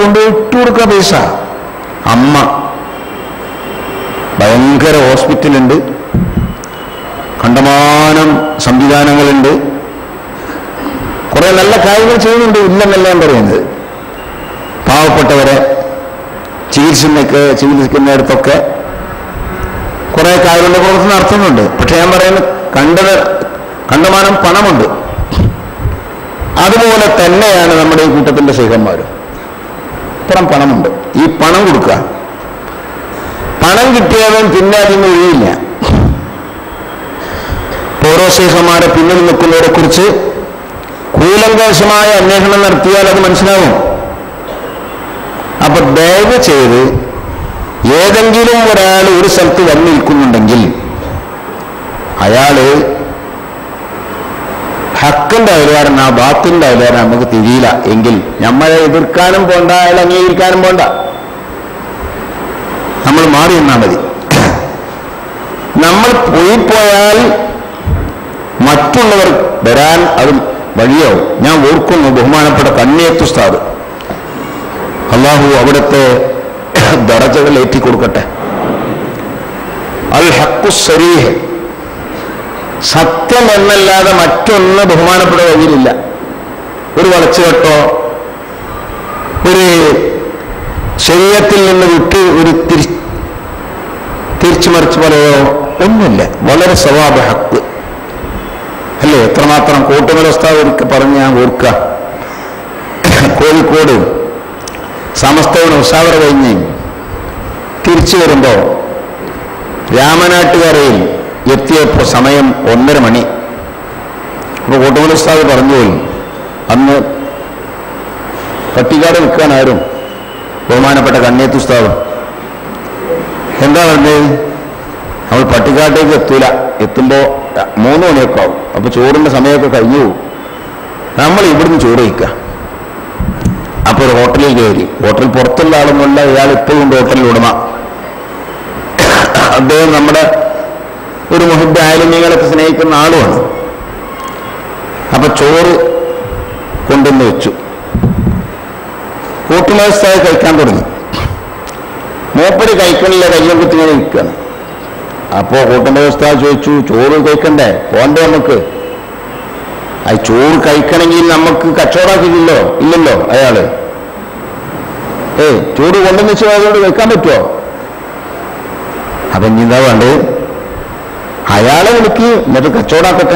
കൊണ്ട് ഇട്ടു കൊടുക്കുക പൈസ അമ്മ ഭയങ്കര ഹോസ്പിറ്റലുണ്ട് കണ്ടമാനം സംവിധാനങ്ങളുണ്ട് കുറെ നല്ല കാര്യങ്ങൾ ചെയ്യുന്നുണ്ട് ഇല്ലെന്നല്ല ഞാൻ പറയുന്നത് പാവപ്പെട്ടവരെ ചികിത്സയ്ക്ക് ചികിത്സിക്കുന്നിടത്തൊക്കെ കുറെ കാര്യങ്ങളുടെ പുറത്ത് നടത്തുന്നുണ്ട് പക്ഷെ ഞാൻ പറയുന്നത് കണ്ടത് കണ്ടമാനം പണമുണ്ട് അതുപോലെ തന്നെയാണ് നമ്മുടെ ഈ കൂട്ടത്തിന്റെ ശേഖന്മാരും ഇത്രയും പണമുണ്ട് ഈ പണം കൊടുക്കുക പണം കിട്ടിയവൻ പിന്നെ അതിന് ഒഴിയില്ല ഓരോ ശേഖന്മാരെ പിന്നിൽ നിൽക്കുന്നവരെ കുറിച്ച് കൂലങ്കേശമായ അന്വേഷണം നടത്തിയാൽ അത് മനസ്സിലാവും അപ്പൊ ദയവ് ചെയ്ത് ഏതെങ്കിലും ഒരാൾ ഒരു സ്ഥലത്ത് വന്നിരിക്കുന്നുണ്ടെങ്കിൽ അയാള് ഹക്കിന്റെ അയൽക്കാരനാ ബാത്തിന്റെ അയൽക്കാരൻ നമുക്ക് തിരിയില്ല എങ്കിൽ നമ്മളെ എതിർക്കാനും പോണ്ട അയാൾ അംഗീകരിക്കാനും പോണ്ട നമ്മൾ മാറി നിന്നാ മതി നമ്മൾ പോയി പോയാൽ മറ്റുള്ളവർ വരാൻ അത് വഴിയാവും ഞാൻ ഓർക്കുന്നു ബഹുമാനപ്പെട്ട കണ്ണിയത്തുസ്താദ് അള്ളാഹു അവിടുത്തെ ദറജകൾ ഏറ്റിക്കൊടുക്കട്ടെ അൽ ഹക്കു സരീഹ് സത്യം എന്നല്ലാതെ മറ്റൊന്ന് ബഹുമാനപ്പെട്ട വഴിയിലില്ല ഒരു വളച്ചുകെട്ടോ ഒരു ശരീരത്തിൽ നിന്ന് വിട്ട് ഒരു തിരി തിരിച്ചു മറിച്ച് പറയോ ഒന്നുമില്ല വളരെ സ്വഭാവ ഹക്ക് അല്ലേ എത്രമാത്രം കൂട്ടുമലസ്ഥാവ് ഒരിക്കൽ പറഞ്ഞ് ഞാൻ ഓർക്കുക കോഴിക്കോട് സമസ്തയുടെ ഉഷാവറ കഴിഞ്ഞ് തിരിച്ചു വരുമ്പോൾ രാമനാട്ടുകരയിൽ എത്തിയപ്പോൾ സമയം ഒന്നര മണി അപ്പോൾ കൂട്ടുമലസ്ഥാവ് പറഞ്ഞു പോയി അന്ന് പട്ടിക്കാട് നിൽക്കാൻ ആരും ബഹുമാനപ്പെട്ട കണ്ണേത്തുസ്താവ് എന്താ പറഞ്ഞത് നമ്മൾ പട്ടിക്കാട്ടേക്ക് എത്തൂല എത്തുമ്പോ മൂന്ന് മണിയൊക്കെ ആവും അപ്പൊ ചോറിന്റെ സമയമൊക്കെ കഴിഞ്ഞു പോകും നമ്മൾ ഇവിടുന്ന് ചോറ് കഴിക്കുക അപ്പൊ ഒരു ഹോട്ടലിൽ കയറി ഹോട്ടൽ പുറത്തുള്ള ആളൊന്നുമല്ല ഇയാൾ ഇപ്പോഴും ഉണ്ട് ഹോട്ടലിൽ ഉടമ അദ്ദേഹം നമ്മുടെ ഒരു മുഹിബ് ആയാലുമീങ്ങളൊക്കെ സ്നേഹിക്കുന്ന ആളുമാണ് അപ്പൊ ചോറ് കൊണ്ടുവന്ന് വെച്ചു കൂട്ടുമത്സരം കഴിക്കാൻ തുടങ്ങി മൂപ്പര് കഴിക്കണില്ല കയ്യും കുത്തിങ്ങനെ നിൽക്കുകയാണ് അപ്പോ കൂട്ടുമത്സര ചോദിച്ചു ചോറ് കഴിക്കണ്ടേ പോണ്ടേ നമുക്ക് ആ ചോറ് കഴിക്കണമെങ്കിൽ നമുക്ക് കച്ചവടാക്കില്ലല്ലോ ഇല്ലല്ലോ അയാള് ഏ ചോറ് കൊണ്ടുവന്ന് വെച്ച് അതുകൊണ്ട് വെക്കാൻ പറ്റുമോ അപ്പൊ ഇനി എന്താ വേണ്ടത് അയാളെ വിളിക്ക് എന്നിട്ട് കച്ചവടാക്കട്ടെ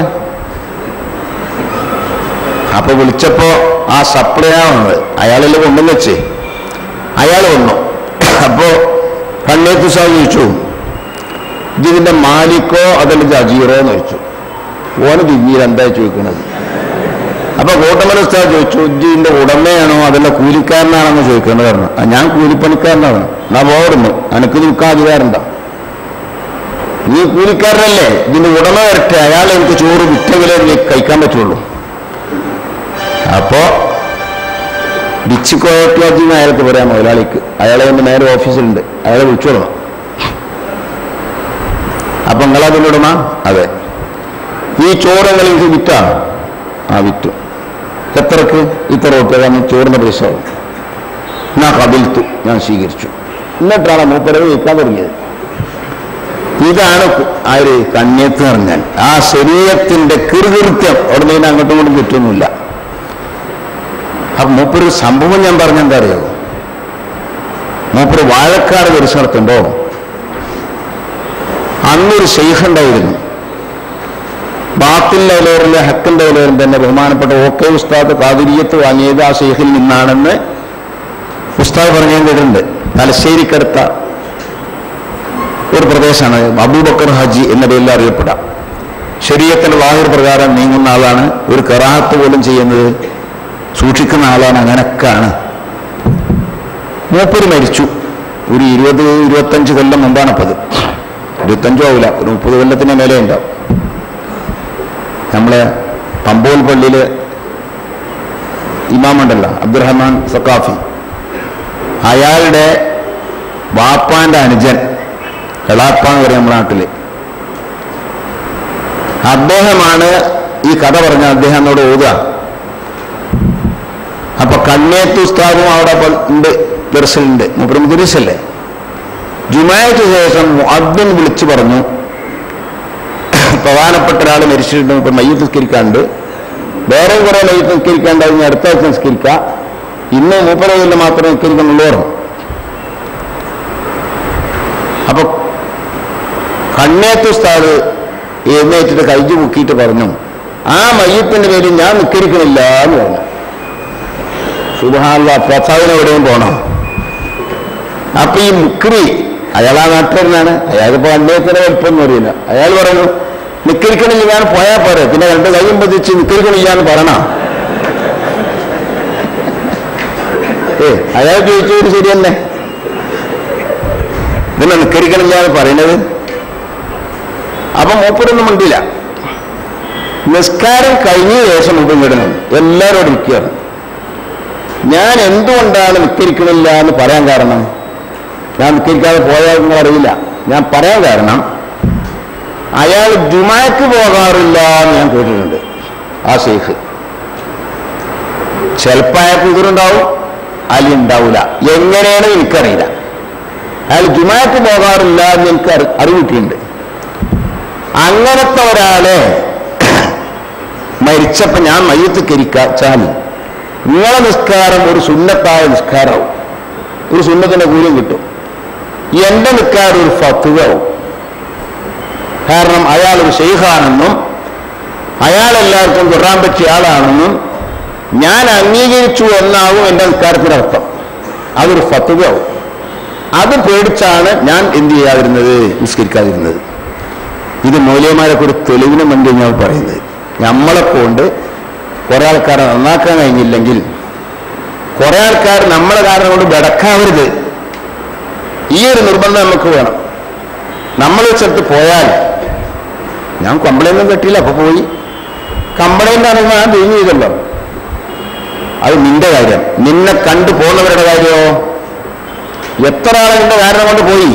അപ്പൊ വിളിച്ചപ്പോ ആ സപ്ലൈ വന്നത് അയാളെല്ലാം കൊണ്ടുവന്ന് വെച്ച് അയാൾ വന്നു അപ്പോ കണ്ണേത്ത് സാഹ് ചോദിച്ചു ഇതിന്റെ മാലിക്കോ അതല്ല ജജീറോ എന്ന് ചോദിച്ചു ഓന് തിരിഞ്ഞിൽ എന്താ ചോദിക്കുന്നത് അപ്പൊ കോട്ടമല ഉസ്താദ് ചോദിച്ചു ഇതിന്റെ ഉടമയാണോ അതല്ല കൂലിക്കാരനാണെന്ന് ചോദിക്കുന്നത് പറഞ്ഞു "ആ, ഞാൻ കൂലിപ്പണിക്കാരനാണ് എന്നാ പോടുന്നു എനിക്ക് നിൽക്കാൻ അധികാരണ്ട നീ കൂലിക്കാരനല്ലേ ഇതിന്റെ ഉടമ വരട്ടെ അയാൾ എനിക്ക് ചോറ് വിറ്റെങ്കിലേ എനിക്ക് കഴിക്കാൻ പറ്റുള്ളൂ അപ്പോ ഡിച്ചിക്കോയറ്റി അയാൾക്ക് പറയാം മുതലാളിക്ക് അയാളെ ഒന്ന് നേരെ ഓഫീസിലുണ്ട് അയാളെ വിളിച്ചു തുടങ്ങും അപ്പൊ നിങ്ങളതിൻ്റെ ഉടമ അതെ ഈ ചോറ് നിങ്ങൾ എനിക്ക് വിറ്റാണ് ആ വിറ്റു എത്രക്ക് ഇത്ര റുപ്യ കാരണം ചോറിന്റെ പൈസ ആവും ഞാൻ കബിൽത്തു ഞാൻ സ്വീകരിച്ചു എന്നിട്ടാണ് മൂപ്പരവ് വിൽക്കാൻ തുടങ്ങിയത് ഇതാണ് കു- ആര് കണ്യത്ത് പറഞ്ഞാൽ ആ ശരീരത്തിന്റെ കൃകൃത്യം അവിടെ നിന്ന് അങ്ങോട്ടും ഇങ്ങോട്ടും കിട്ടുന്നില്ല അപ്പൊ മൂപ്പര് സംഭവം ഞാൻ പറഞ്ഞെന്താ അറിയോ മൂപ്പര് വാഴക്കാട് പരിസരം നടത്തുമ്പോ അന്നൊരു ഷെയ്ഖ് ഉണ്ടായിരുന്നു ബാത്തിൽ അലോറിലെ ഹക്കിന്റെ അലോറും തന്നെ ബഹുമാനപ്പെട്ട ഓക്കെ ഉസ്താദ് കാതിരിയത്ത് വാങ്ങിയത് ആ ഷെയ്ഖിൽ നിന്നാണെന്ന് ഉസ്താദ് പറഞ്ഞു കേട്ടിട്ടുണ്ട് തലശ്ശേരിക്കടുത്ത ഒരു പ്രദേശമാണ് അബൂബക്കർ ഹാജി എന്ന പേരിൽ അറിയപ്പെടാം ശരീരത്തിന്റെ വാഹിർ പ്രകാരം നീങ്ങുന്ന ആളാണ് ഒരു കറാഹത്ത് പോലും ചെയ്യുന്നത് സൂക്ഷിക്കുന്ന ആളാണ് അങ്ങനൊക്കെയാണ് മൂപ്പര് മരിച്ചു ഒരു ഇരുപത് ഇരുപത്തഞ്ച് കൊല്ലം മുമ്പാണ് അപ്പത് ഇരുപത്തഞ്ചോ ആവില്ല ഒരു മുപ്പത് കൊല്ലത്തിന് മേലെ ഉണ്ടാവും നമ്മളെ പമ്പോൽ പള്ളിയിലെ ഇമാമുണ്ടല്ലോ അബ്ദുറഹ്മാൻ സക്കാഫി അയാളുടെ വാപ്പാന്റെ അനുജൻ എളാപ്പ എന്ന് പറയും നമ്മുടെ നാട്ടില് അദ്ദേഹമാണ് ഈ കഥ പറഞ്ഞ അദ്ദേഹം എന്നോട് ഓതുക അപ്പൊ കണ്ണേത്ത് ഉസ്താദും അവിടെ പ- ഉണ്ട് ദർശനുണ്ട് മൂപ്പര് മുദ്രസല്ലേ ജുമായക്ക് ശേഷം അദ്വൻ വിളിച്ചു പറഞ്ഞു പ്രധാനപ്പെട്ട ഒരാൾ മരിച്ചിട്ടുണ്ട് ഇപ്പൊ മയ്യത്ത് നിസ്കരിക്കാണ്ട് വേറെ കുറെ മയ്യത്ത് നിസ്കരിക്കാണ്ട് അതിന് അടുത്ത ആഴ്ച നിസ്കരിക്കാം ഇന്ന് മൂപ്പരയിൽ മാത്രമേ നിസ്കരിക്കുന്നുള്ളൂ പറഞ്ഞു അപ്പൊ കണ്ണേത്ത് ഉസ്താദ് എഴുന്നേറ്റിട്ട് കൈജ് മുക്കിയിട്ട് പറഞ്ഞു ആ മയ്യത്തിന്റെ പേരിൽ ഞാൻ നിസ്കരിക്കണില്ല എന്ന് പറഞ്ഞു സുബാനുള്ള പ്രസാദിന് എവിടെയും പോണം അപ്പൊ ഈ മുക്രി അയാൾ ആ നാട്ടുകാരനാണ് അയാൾക്കിപ്പോ അദ്ദേഹത്തിന്റെ വലിപ്പൊന്നും അറിയില്ല അയാൾ പറഞ്ഞു നിക്കരിക്കണില്ല ഞാൻ പോയാൽ പോരെ പിന്നെ രണ്ട് കൈയും പതിച്ച് നിക്കരിക്കണില്ല എന്ന് പറയണ ഏ അയാൾ ചോദിച്ചത് ശരി തന്നെ പിന്നെ നിക്കരിക്കണില്ല എന്ന് പറയുന്നത് അപ്പൊ മൂപ്പരൊന്നും മിണ്ടില്ല നിസ്കാരം കഴിഞ്ഞ ശേഷം മുമ്പ് ഇടണം എല്ലാവരോടും ഇരിക്കുകയാണ് ഞാൻ എന്തുകൊണ്ടാണ് നിസ്കരിക്കണില്ല എന്ന് പറയാൻ കാരണം ഞാൻ നിസ്കരിക്കാതെ പോയാൽ നിങ്ങൾ അറിയില്ല ഞാൻ പറയാൻ കാരണം അയാൾ ജുമാക്ക് പോകാറില്ല എന്ന് ഞാൻ കേട്ടിട്ടുണ്ട് ആ ഷെയ്ഖ് ചിലപ്പോൾ അയാൾക്ക് ഇതിലുണ്ടാവും അല്ലെങ്കിൽ ഉണ്ടാവില്ല എങ്ങനെയാണ് എനിക്കറിയില്ല അയാൾ ജുമാക്ക് പോകാറില്ല എന്ന് എനിക്ക് അറി- അറിവ് കിട്ടിയിട്ടുണ്ട് അങ്ങനത്തെ ഒരാളെ മരിച്ചപ്പോ ഞാൻ മയ്യത്ത് കരിച്ചാൽ നിങ്ങളെ നിസ്കാരം ഒരു സുന്നത്തായ നിസ്കാരമാവും ഒരു സുന്നത്തിന്റെ കൂലിയും കിട്ടും എന്റെ നിസ്കാരം ഒരു ഫത്തുവാവും കാരണം അയാൾ ഒരു ഷെയ്ഖാണെന്നും അയാൾ എല്ലാവർക്കും തൊടാൻ പറ്റിയ ആളാണെന്നും ഞാൻ അംഗീകരിച്ചു എന്നാവും എന്റെ നിസ്കാരത്തിന്റെ അർത്ഥം അതൊരു ഫത്തുവാവും അത് പേടിച്ചാണ് ഞാൻ എന്ത് ചെയ്യാതിരുന്നത് നിസ്കരിക്കാതിരുന്നത് ഇത് മൗലിയമാരൊക്കെ ഒരു തെളിവിന് വേണ്ടി ഞാൻ പറയുന്നത് നമ്മളെ കൊണ്ട് കുറെ ആൾക്കാരെ നന്നാക്കാൻ കഴിഞ്ഞില്ലെങ്കിൽ കുറെ ആൾക്കാർ നമ്മളെ കാരണം കൊണ്ട് ബടക്കാവരുത് ഈ ഒരു നിർബന്ധം നമുക്ക് വേണം നമ്മൾ ഒരു സ്ഥലത്ത് പോയാൽ ഞാൻ കംപ്ലൈന്റ് ഒന്നും കിട്ടിയില്ല അപ്പൊ പോയി കംപ്ലൈന്റ് ആണെങ്കിൽ ഞാൻ തിരിഞ്ഞു ചെയ്തല്ലോ അത് നിന്റെ കാര്യം നിന്നെ കണ്ടു പോകുന്നവരുടെ കാര്യമോ എത്ര ആളെ നിന്റെ കാരണം കൊണ്ട് പോയി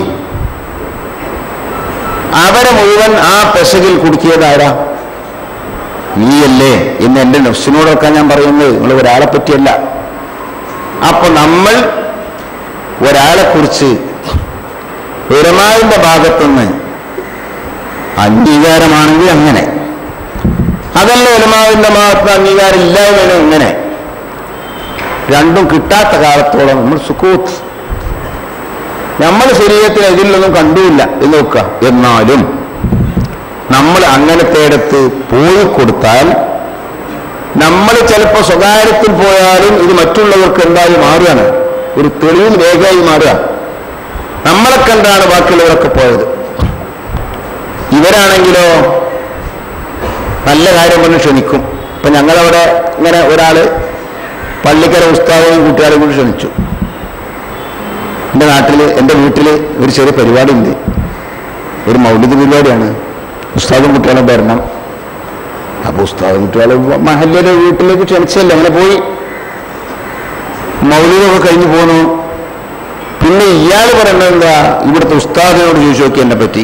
അവരെ മുഴുവൻ ആ പെശകിൽ കുടുക്കിയതാരാ നീയല്ലേ എന്ന് എന്റെ നഫ്സിനോടൊക്കെ ഞാൻ പറയുന്നത് നിങ്ങൾ ഒരാളെ പറ്റിയല്ല അപ്പൊ നമ്മൾ ഒരാളെ കുറിച്ച് പെരുമാറിന്റെ ഭാഗത്തുനിന്ന് അംഗീകാരമാണെങ്കിൽ അങ്ങനെ അതല്ല ഒലമാവിന്റെ ഭാഗത്ത് അംഗീകാരം ഇല്ലായ്മയാണ് ഇങ്ങനെ രണ്ടും കിട്ടാത്ത കാലത്തോളം നമ്മൾ സുക്കൂത്ത് നമ്മൾ ശരീരത്തിൽ ഇതിലൊന്നും കണ്ടുമില്ല എന്ന് നോക്കുക എന്നാലും നമ്മൾ അങ്ങനത്തെ ഇടത്ത് പോയി കൊടുത്താൽ നമ്മൾ ചിലപ്പോൾ സ്വകാര്യത്തിൽ പോയാലും ഇത് മറ്റുള്ളവർക്ക് എന്തായി മാറുകയാണ് ഒരു തെളിവിൽ രേഖയായി മാറുക നമ്മളെ കണ്ടാണ് ബാക്കിയുള്ളവരൊക്കെ പോയത് ഇവരാണെങ്കിലോ നല്ല കാര്യം പറഞ്ഞ് ക്ഷണിക്കും ഇപ്പൊ ഞങ്ങളവിടെ ഇങ്ങനെ ഒരാള് പള്ളിക്കര ഉസ്താദയും കുട്ടികളെയും കൂടി ക്ഷണിച്ചു എൻ്റെ നാട്ടിൽ എൻ്റെ വീട്ടിൽ ഒരു ചെറിയ പരിപാടി ഉണ്ട് ഒരു മൗലിക പരിപാടിയാണ് ഉസ്താദും കുട്ടികളും വരണം അപ്പൊ ഉസ്താദും കുട്ടികളും മഹല്ലിയുടെ വീട്ടിലേക്ക് ക്ഷണിച്ചല്ലേ അങ്ങനെ പോയി മൗലികമൊക്കെ കഴിഞ്ഞു പോന്നു പിന്നെ ഇയാൾ പറയുന്നത് എന്താ ഇവിടുത്തെ ഉസ്താദിനോട് ചോദിച്ചു നോക്കി എന്നെ പറ്റി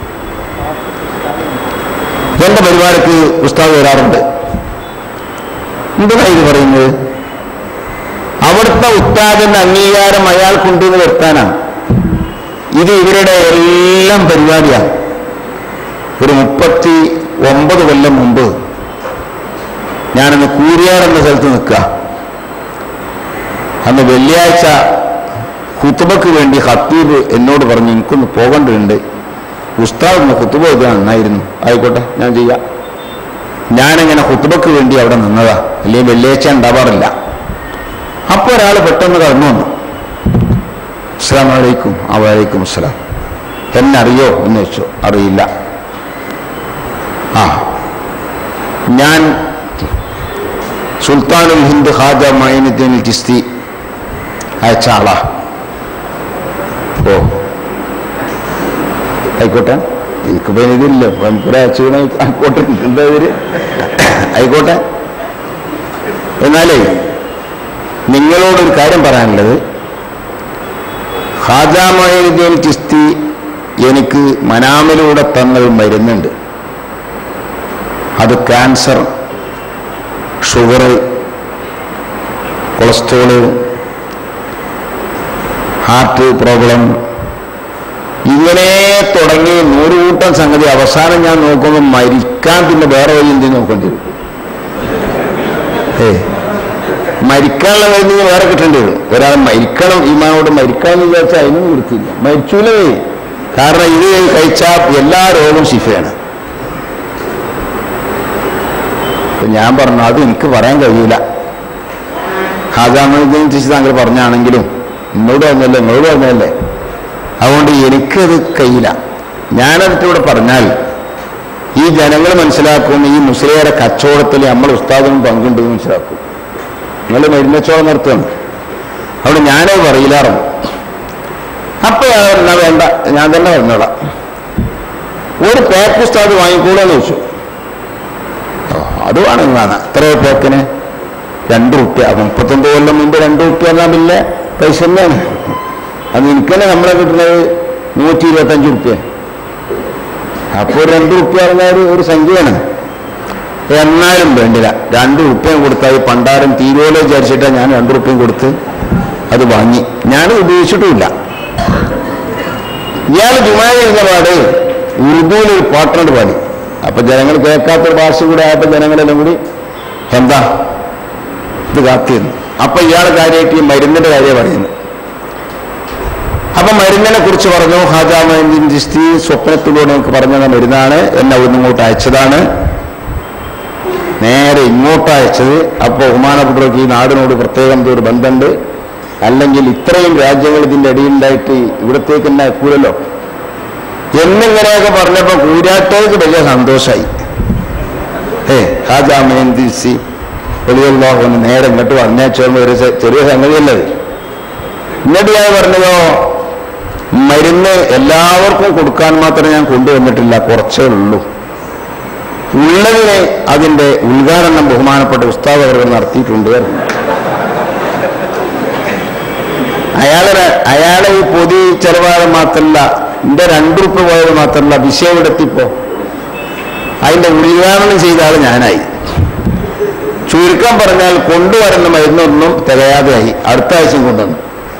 എന്റെ പരിപാടിക്ക് ഉസ്താദ് വരാറുണ്ട് എന്തിനാ ഇത് പറയുന്നത് അവിടുത്തെ ഉസ്താദിന്റെ അംഗീകാരം അയാൾക്കുണ്ട് എന്ന് വരുത്താനാണ് ഇത് ഇവരുടെ എല്ലാം പരിപാടിയാണ് ഒരു മുപ്പത്തി ഒമ്പത് കൊല്ലം മുമ്പ് ഞാനന്ന് കൂരിയാർ എന്ന സ്ഥലത്ത് നിൽക്കുക അന്ന് വെള്ളിയാഴ്ച കുത്തുബക്ക് വേണ്ടി ഹത്തീബ് എന്നോട് പറഞ്ഞു എനിക്കൊന്ന് പോകേണ്ടതുണ്ട് ഉസ്താദ് ഒന്ന് കുത്തുബ വെക്കുക നന്നായിരുന്നു ആയിക്കോട്ടെ ഞാൻ ചെയ്യാം ഞാനിങ്ങനെ കുത്തുബക്ക് വേണ്ടി അവിടെ നിന്നതാ അല്ലെങ്കിൽ വെള്ളിയാഴ്ച ഉണ്ടാവാറില്ല അപ്പൊ ഒരാൾ പെട്ടെന്ന് കടന്നു വന്നു അസ്സാം വലൈക്കും ആ വലൈക്കും അസ്സലാം എന്നെ അറിയോ എന്ന് വെച്ചു അറിയില്ല ആ ഞാൻ സുൽത്താനുൽ ഹിന്ദ് ഖാജ മൈനുദ്ദീൻ ചിസ്തി അയച്ച ആളാ ഓ ആയിക്കോട്ടെ എനിക്കിപ്പോ ഇതില്ല കുറെ അയച്ചു ആയിക്കോട്ടെ എന്താ ഇവര് ആയിക്കോട്ടെ എന്നാലേ നിങ്ങളോടൊരു കാര്യം പറയാനുള്ളത് ഖാജ മൊയ്നുദ്ദീൻ ചിസ്തി എനിക്ക് മനാമിലൂടെ തന്നൊരു മരുന്നുണ്ട് അത് cancer sugar cholesterol heart problem ഇങ്ങനെ തുടങ്ങി നൂറുകൂട്ടം സംഗതി അവസാനം ഞാൻ നോക്കുമ്പോൾ മരിക്കാൻ പിന്നെ വേറെ വഴി എന്ത് നോക്കേണ്ടി വരും ഏ മരിക്കാനുള്ള വഴി നിങ്ങൾ വേറെ കിട്ടേണ്ടി വരും ഒരാൾ മരിക്കണം ഈമാനോട് മരിക്കാന്ന് വിചാരിച്ചാൽ അതിനും കൊടുത്തില്ല മരിച്ചൂലേ കാരണം ഇത് കഴിച്ചാൽ എല്ലാ രോഗവും ശിഫയാണ് അപ്പൊ ഞാൻ പറഞ്ഞു അത് എനിക്ക് പറയാൻ കഴിയില്ല ഹാജാമുദ്ദീൻ ചേച്ചി താങ്കൾ പറഞ്ഞാണെങ്കിലും എന്നോട് പറഞ്ഞല്ലേ എന്നോട് പറഞ്ഞല്ലേ അതുകൊണ്ട് എനിക്കത് കഴിയില്ല ഞാനതിലൂടെ പറഞ്ഞാൽ ഈ ജനങ്ങൾ മനസ്സിലാക്കും ഈ മുസ്ലിയരെ കച്ചവടത്തിൽ നമ്മൾ ഉസ്താദിനും പങ്കുണ്ട് എന്ന് മനസ്സിലാക്കും നിങ്ങൾ മരുന്നച്ചോളം നിർത്തണം അവിടെ ഞാനത് പറയില്ലാറും അപ്പൊ ഞാൻ എന്നാ വേണ്ട ഞാൻ തന്നെ പറഞ്ഞോളാം ഒരു പേക്ക് ഉസ്താദ് വാങ്ങിക്കൂടെന്ന് ചോദിച്ചു ഓ, അത് വേണമെങ്കിൽ വേണം എത്ര പേക്കിന് രണ്ട് റുപ്യ മുപ്പത്തൊമ്പത് കൊല്ലം മുമ്പ് രണ്ട് റുപ്യ എന്നാൽ പിന്നെ പൈസ തന്നെയാണ് അത് എനിക്ക് തന്നെ നമ്മളെ കിട്ടുന്നത് നൂറ്റി ഇരുപത്തഞ്ച് റുപ്യ അപ്പോൾ രണ്ട് റുപ്യ പറഞ്ഞാൽ ഒരു- ഒരു സംഖ്യയാണ് എന്നാലും വേണ്ടില്ല രണ്ട് റുപ്യം കൊടുത്താൽ ഈ പണ്ടാരം തീരുവല്ലോ വിചാരിച്ചിട്ടാണ് ഞാൻ രണ്ട് റുപ്യം കൊടുത്ത് അത് വാങ്ങി ഞാൻ ഉപയോഗിച്ചിട്ടുമില്ല ഇയാൾ ജുമായ എന്ന പാട് ഉറുദുവിൽ ഒരു പാട്ടിനോട് പാടി അപ്പൊ ജനങ്ങൾ കേൾക്കാത്തൊരു ഭാഷ കൂടെ ആയപ്പോൾ ജനങ്ങളെല്ലാം കൂടി എന്താ ഇത് കാത്തിരുന്നു അപ്പൊ ഇയാൾ കാര്യമായിട്ട് ഈ മരുന്നിന്റെ കാര്യം പറയുന്നു അപ്പൊ മരുന്നിനെ കുറിച്ച് പറഞ്ഞു ഹാജാമീൻ ജിസ്തി സ്വപ്നത്തിലൂടെ നമുക്ക് പറഞ്ഞ മരുന്നാണ് എന്നെ അവിടുന്ന് ഇങ്ങോട്ട് അയച്ചതാണ് നേരെ ഇങ്ങോട്ട് അയച്ചത് അപ്പോൾ ബഹുമാനപ്പെട്ടവർക്ക് ഈ നാടിനോട് പ്രത്യേകം എന്തോ ഒരു ബന്ധമുണ്ട് അല്ലെങ്കിൽ ഇത്രയും രാജ്യങ്ങൾ ഇതിന്റെ അടിയിലുണ്ടായിട്ട് ഇവിടത്തേക്ക് തന്നെ അയക്കൂലല്ലോ എന്നിങ്ങനെയൊക്കെ പറഞ്ഞപ്പോൾ കൂരാട്ടേക്ക് വലിയ സന്തോഷമായി ഏ ഹാജാമീൻ ജിസ്തി വലിയല്ലാഹുന്ന് നേരെ ഇങ്ങോട്ട് വന്നേച്ചോന്ന് ഒരു ചെ- ചെറിയ സംഗതിയല്ലത് എന്നിട്ട് ഞാൻ പറഞ്ഞതോ മരുന്ന് എല്ലാവർക്കും കൊടുക്കാൻ മാത്രം ഞാൻ കൊണ്ടുവന്നിട്ടില്ല കുറച്ചേ ഉള്ളൂ ഉള്ളതിനെ അതിന്റെ ഉദ്ഘാടനം ബഹുമാനപ്പെട്ട ഉസ്താദ് അവർ നടത്തിയിട്ടുണ്ട് അയാളെ അയാളെ ഈ പൊതി ചെലവാതെ മാത്രമല്ല എന്റെ രണ്ടു റുപ്യ പോയത് മാത്രമല്ല വിഷയം എടുത്തിപ്പോ അതിന്റെ ഉദ്ഘാടനം ചെയ്ത ആൾ ഞാനായി ചുരുക്കം പറഞ്ഞാൽ കൊണ്ടുവരുന്ന മരുന്നൊന്നും തികയാതെയായി അടുത്ത ആഴ്ചയും കൊണ്ടുവന്നു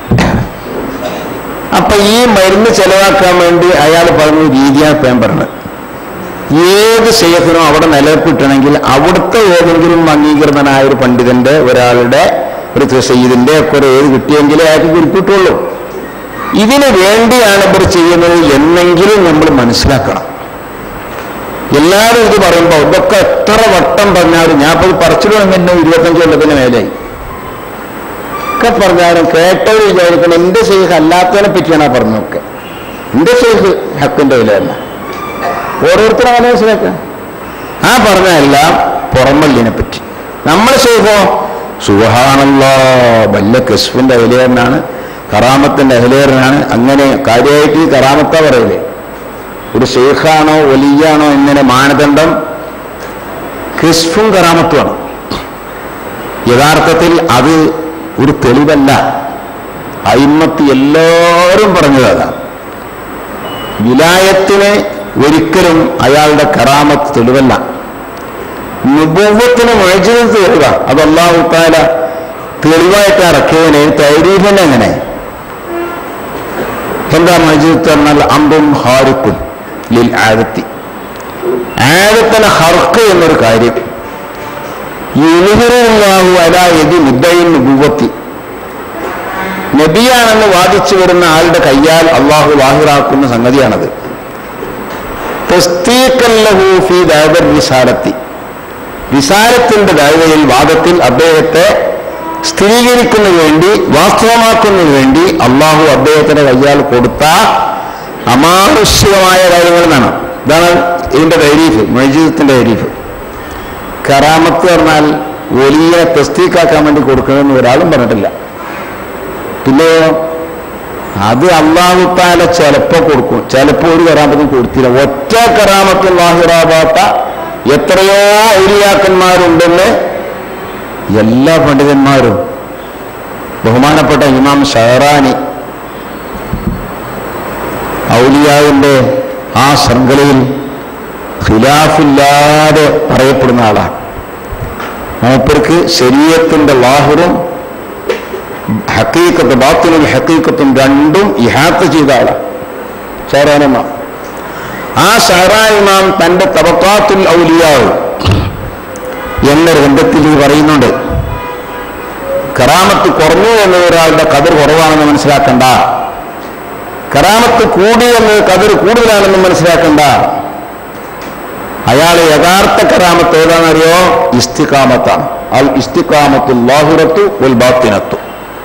അപ്പൊ ഈ മരുന്ന് ചെലവാക്കാൻ വേണ്ടി അയാൾ പറഞ്ഞ രീതിയാണ് ഇപ്പൊ ഞാൻ പറഞ്ഞത് ഏത് ശേഖരവും അവിടെ നിലനിൽപ്പിട്ടണമെങ്കിൽ അവിടുത്തെ ഏതെങ്കിലും അംഗീകൃതനായ ഒരു പണ്ഡിതന്റെ ഒരാളുടെ ഒരു സയ്യിദിന്റെ ഒക്കെ ഒരു ഏത് കിട്ടിയെങ്കിലേ അയാൾക്ക് കുറിപ്പിട്ടുള്ളൂ ഇതിനു വേണ്ടിയാണ് ഇവർ ചെയ്യുന്നത് എന്നെങ്കിലും നമ്മൾ മനസ്സിലാക്കണം എല്ലാവരും ഇത് പറയുമ്പോൾ ഇതൊക്കെ എത്ര വട്ടം പറഞ്ഞാലും ഞാൻ ഇപ്പോൾ പറച്ചിലും തന്നെ ഇരുപത്തഞ്ച് കൊല്ലത്തിന് മേലായി ഒക്കെ പറഞ്ഞാലും കേട്ടവർ വിചാരിക്കണം എന്റെ ഷെയ്ഖ് അല്ലാത്തതിനെ പറ്റിയാണ് ആ പറഞ്ഞതൊക്കെ എന്റെ ഷെയ്ഖ് ഹക്കിന്റെ വിലയല്ല ഓരോരുത്തരും അങ്ങനെ മനസ്സിലാക്കുക ആ പറഞ്ഞതെല്ലാം പുറമല്ലിനെ പറ്റി നമ്മളെ ഷെയ്ഖോ സുഹാണല്ല വല്ല കസ്ഫിന്റെ അഹലേറിനാണ് കറാമത്തിന്റെ അഹലേറിനാണ് അങ്ങനെ കാര്യമായിട്ട് ഈ കറാമത്ത പറയില്ലേ ഒരു ഷെയ്ഖാണോ വലിയാണോ ഇങ്ങനെ മാനദണ്ഡം കിസ്ഫും കറാമത്തുമാണ് യഥാർത്ഥത്തിൽ അത് ഒരു തെളിവല്ല അയിമത്ത് എല്ലാവരും പറഞ്ഞത് അതാണ് വിലായത്തിന് ഒരിക്കലും അയാളുടെ കറാമത്ത് തെളിവല്ല നുബൂവത്തിന് മഴജിന് തെളിവ അത് അള്ളാഹു താല തെളിവായിട്ട് ഇറക്കിയതിന് തൈരീഫിന് എങ്ങനെ എന്താ മജീദ് എന്നാൽ അമ്പും ഹാരിക്കും ലിൽ ആദത്തി ആദത്തിന് ഹർക്ക് എന്നൊരു കാര്യം യുനിഹിറുല്ലാഹു അല യതി മുദ്ദയിൻ നുബുവത്തി നബിയാണെന്ന് വാദിച്ചു വരുന്ന ആളുടെ കയ്യാൽ അള്ളാഹു വാഹിറാക്കുന്ന സംഗതിയാണത് തസ്തീഖല്ലഹു ഫീ ദഅവർ റിസാലത്തി വിസാരത്തിന്റെ ദൈവയിൽ വാദത്തിൽ അദ്ദേഹത്തെ സ്ഥിരീകരിക്കുന്നതിന് വേണ്ടി വാസ്തവമാക്കുന്നതിന് വേണ്ടി അള്ളാഹു അദ്ദേഹത്തിന്റെ കയ്യാൽ കൊടുത്ത അമാനുഷികമായ കാര്യങ്ങൾ എന്നാണ് ഇതാണ് ഇതിന്റെ തൈരീഫ് മൈജീദത്തിന്റെ തൈരീഫ് കറാമത്ത് പറഞ്ഞാൽ വലിയ തസ്തീക്കാക്കാൻ വേണ്ടി കൊടുക്കണമെന്ന് ഒരാളും പറഞ്ഞിട്ടില്ല പിന്നെയോ അത് അള്ളാഹുത്താല ചിലപ്പോ കൊടുക്കും ചിലപ്പോ ഒരു കറാമത്തും കൊടുത്തില്ല ഒറ്റ കറാമത്തും വാഹിറാവാത്ത എത്രയോ ഔലിയാക്കന്മാരുണ്ടെന്ന് എല്ലാ പണ്ഡിതന്മാരും ബഹുമാനപ്പെട്ട ഇമാം ഷഹറാനി ഔലിയാവിന്റെ ആ ശൃംഖലയിൽ ഖിലാഫില്ലാതെ പറയപ്പെടുന്ന ആളാണ് മൂപ്പർക്ക് ശരീരത്തിന്റെ ലാഹിറും ഹക്കീക്കത്ത് ബാത്തിനും ഹക്കീക്കത്തും രണ്ടും ഇഹാത്ത് ചെയ്ത ആളാണ് ഷഹറാനിമാം ആ ഷഹറാനിമാം തന്റെ തബക്കാത്തുൽ ഔലിയാവ് എന്ന ഗ്രന്ഥത്തിൽ ഇത് പറയുന്നുണ്ട് കറാമത്ത് കുറഞ്ഞു എന്നത് ഒരാളുടെ കതിർ കുറവാണെന്ന് മനസ്സിലാക്കണ്ട കറാമത്ത് കൂടി എന്ന് കതിർ കൂടുതലാണെന്ന് മനസ്സിലാക്കണ്ട അയാൾ യഥാർത്ഥ കറാമത്ത് ഏതാണെന്നറിയോ ഇസ്തിക്കാമത്താണ് അൽ ഇസ്തിക്കാമത്തു ലാഹിറത്തു ഉൽ ബാത്തിനത്തു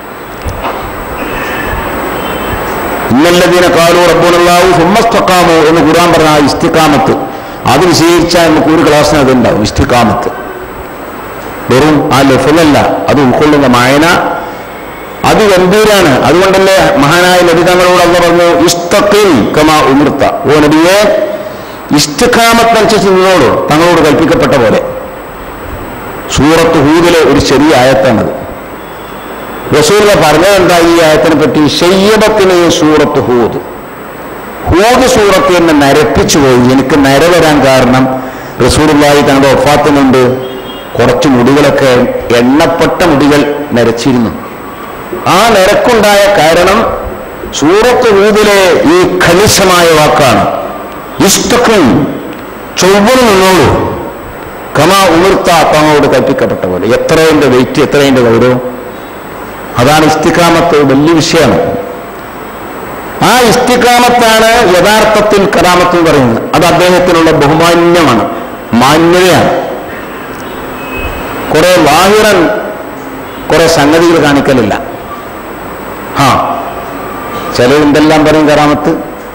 ഇന്നല്ലതീന കാലു റബ്ബുനല്ലാഹു സുമ്മസ്തക്കാമോ എന്ന് ഖുർആൻ പറഞ്ഞ ആ ഇസ്തിക്കാമത്ത് അത് വിശദീകരിച്ചാൽ നമുക്ക് ഒരു ക്ലാസ്സിന് അതുണ്ടാവും ഇസ്തിക്കാമത്ത് വെറും ആ ലഫലല്ല അത് ഉൾക്കൊള്ളുന്ന മായന അത് ഗംഭീരാണ് അതുകൊണ്ടല്ലേ മഹാനായ നബി തങ്ങളോട് അല്ല പറഞ്ഞു ഇസ്തഖിൽ കമാ ഉമിർത്ത ഓ നബിയെ ഇസ്തിഖാമത്തനുസരിച്ച് നിന്നോട് തങ്ങളോട് കൽപ്പിക്കപ്പെട്ട പോലെ സൂറത്ത് ഹൂദിലെ ഒരു ചെറിയ ആയത്താണത് റസൂല പറഞ്ഞത് എന്താ ഈ ആയത്തിനെ പറ്റി ഷയ്യബത്തിന് സൂറത്ത് ഹൂദ് ഹൂദ് സൂറത്ത് എന്നെ നരപ്പിച്ചു പോയി എനിക്ക് നര വരാൻ കാരണം റസൂലുള്ളാഹി തങ്ങളുടെ ഒഫാത്തിനുണ്ട് കുറച്ച് മുടികളൊക്കെ എണ്ണപ്പെട്ട മുടികൾ നരച്ചിരുന്നു ആ നിരക്കുണ്ടായ കാരണം സൂറത്ത് ഹൂദിലെ ഈ ഖലിശമായ വാക്കാണ് ഇഷ്ടക്കും ചൊവ്വന് നിന്നോളൂ കമാ ഉമിർത്ത തങ്ങളോട് കൽപ്പിക്കപ്പെട്ട പോലെ എത്രയുണ്ട് വെയിറ്റ് എത്രയുണ്ട് ഗൗരവം അതാണ് ഇസ്തിക്കാമത്ത് വലിയ വിഷയമാണ് ആ ഇസ്തിക്കാമത്താണ് യഥാർത്ഥത്തിൽ കറാമത്ത് എന്ന് പറയുന്നത് അത് അദ്ദേഹത്തിനുള്ള ബഹുമാന്യമാണ് മാന്യതയാണ് കുറെ വാഹിറൻ കുറെ സംഗതികൾ കാണിക്കലില്ല ആ ചില എന്തെല്ലാം പറയും കറാമത്ത്